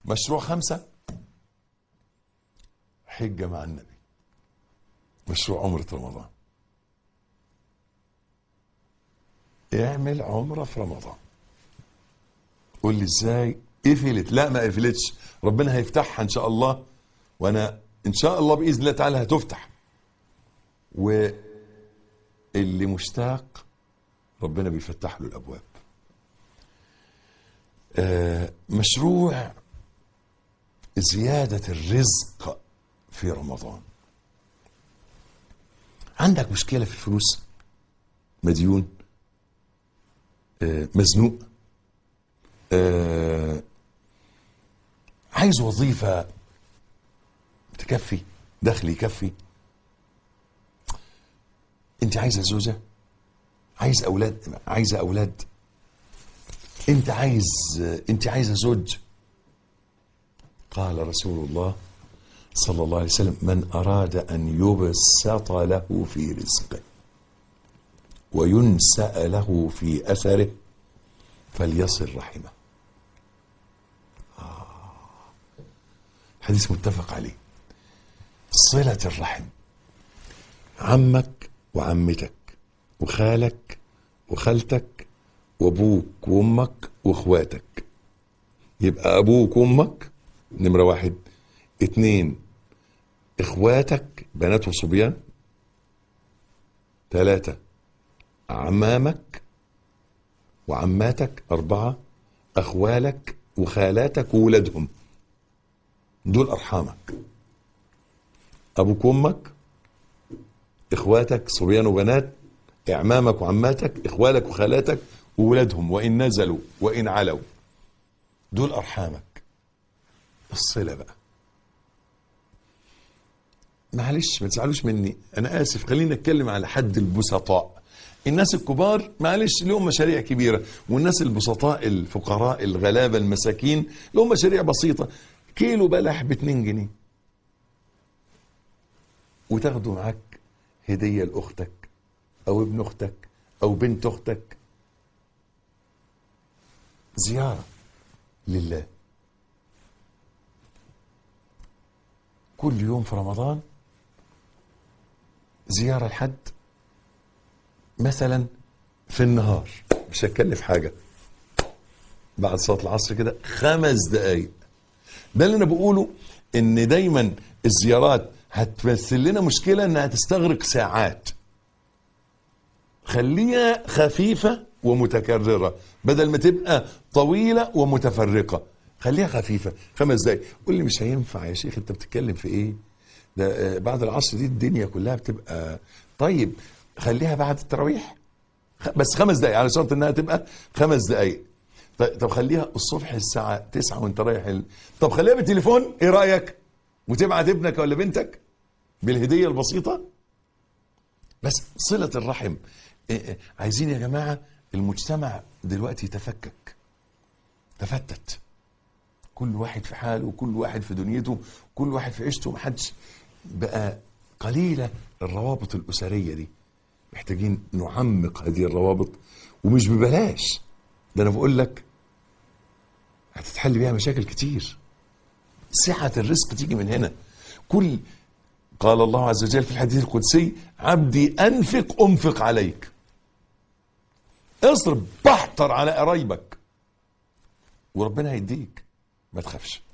مشروع خمسة حجة مع النبي مشروع عمرة رمضان اعمل عمرة في رمضان قول لي ازاي قفلت لا ما قفلتش ربنا هيفتحها ان شاء الله وانا ان شاء الله باذن الله تعالى هتفتح واللي مشتاق ربنا بيفتح له الابواب آه، مشروع زيادة الرزق في رمضان عندك مشكلة في الفلوس مديون آه، مزنوق آه، عايز وظيفة تكفي دخل يكفي انت عايزة زوجة عايز اولاد عايزة اولاد انت عايز انت عايزة زوج قال رسول الله صلى الله عليه وسلم من اراد ان يبسط له في رزقه وينسأ له في اثره فليصل رحمه حديث متفق عليه صلة الرحم عمك وعمتك وخالك وخالتك وابوك وامك واخواتك يبقى ابوك وامك نمرة واحد اتنين اخواتك بنات وصبيان ثلاثة عمامك وعماتك أربعة أخوالك وخالاتك وولادهم دول أرحامك أبوك وأمك إخواتك صبيان وبنات إعمامك وعماتك إخوالك وخالاتك وولادهم وإن نزلوا وإن علوا دول أرحامك الصلة بقى معلش ما تزعلوش مني أنا آسف خلينا نتكلم على حد البسطاء الناس الكبار معلش لهم مشاريع كبيرة والناس البسطاء الفقراء الغلابة المساكين لهم مشاريع بسيطة كيلو بلح ب 2 جنيه وتاخده معاك هدية لأختك أو ابن أختك أو بنت أختك زيارة لله كل يوم في رمضان زيارة لحد مثلا في النهار مش هتكلف حاجة بعد صلاة العصر كده خمس دقايق ده اللي انا بقوله ان دايما الزيارات هتمثل لنا مشكلة انها تستغرق ساعات خليها خفيفة ومتكررة بدل ما تبقى طويلة ومتفرقة خليها خفيفة خمس دقايق قول لي مش هينفع يا شيخ انت بتتكلم في ايه ده آه، بعد العصر دي الدنيا كلها بتبقى طيب خليها بعد التراويح خ- بس خمس دقايق على شرط انها تبقى خمس دقايق ط- طب خليها الصبح الساعة 9 وانت رايح ال... طب خليها بالتليفون ايه رأيك وتبعت ابنك ولا بنتك بالهدية البسيطة بس صلة الرحم إيه إيه، عايزين يا جماعة المجتمع دلوقتي تفكك تفتت كل واحد في حاله وكل واحد في دنيته كل واحد في عيشته محدش بقى قليلة الروابط الأسرية دي محتاجين نعمق هذه الروابط ومش ببلاش ده أنا بقول لك هتتحل بيها مشاكل كتير سعة الرزق تيجي من هنا كل قال الله عز وجل في الحديث القدسي عبدي أنفق أنفق عليك اصرف بحتر على قرايبك وربنا هيديك ما تخافش